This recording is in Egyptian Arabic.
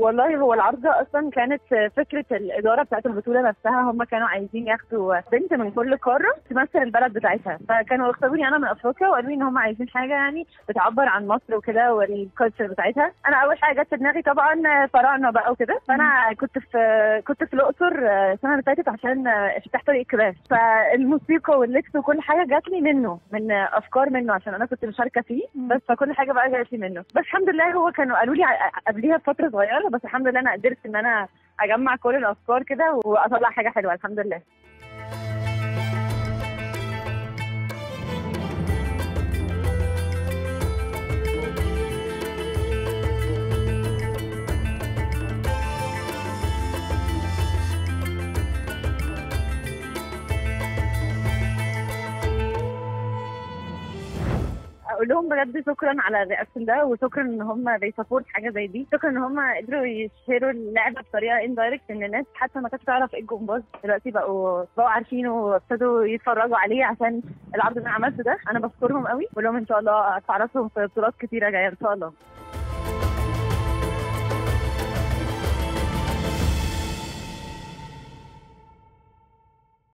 والله هو العرض ده اصلا كانت فكره الاداره بتاعت البطوله نفسها هم كانوا عايزين ياخدوا بنت من كل قاره تمثل البلد بتاعتها فكانوا اختاروني انا من افريقيا وقالوا لي ان هم عايزين حاجه يعني بتعبر عن مصر وكده والكالتشر بتاعتها انا اول حاجه جت في دماغي طبعا فراعنه بقى وكده فانا كنت في كنت في الاقصر السنه اللي فاتت عشان افتتاح طريق الكباش فالموسيقى واللبس وكل حاجه جات لي منه من افكار منه عشان انا كنت مشاركه فيه بس فكل حاجه بقى جات لي منه بس الحمد لله هو كانوا قالوا لي قبليها بفتره صغيره بس الحمد لله انا قدرت ان انا اجمع كل الافكار كده واطلع حاجه حلوه الحمد لله اقول لهم بجد شكرا على الرياكشن ده وشكرا ان هم بيسبورت حاجه زي دي شكرا ان هم قدروا يشهروا اللعبه بطريقه اندايركت ان الناس حتى ما كانتش تعرف ايه الجمباز دلوقتي بقوا بقوا عارفينه وابتدوا يتفرجوا عليه عشان العرض اللي انا عملته ده انا بشكرهم قوي بقول لهم ان شاء الله اتعرفهم في بطولات كتيره جايه ان شاء الله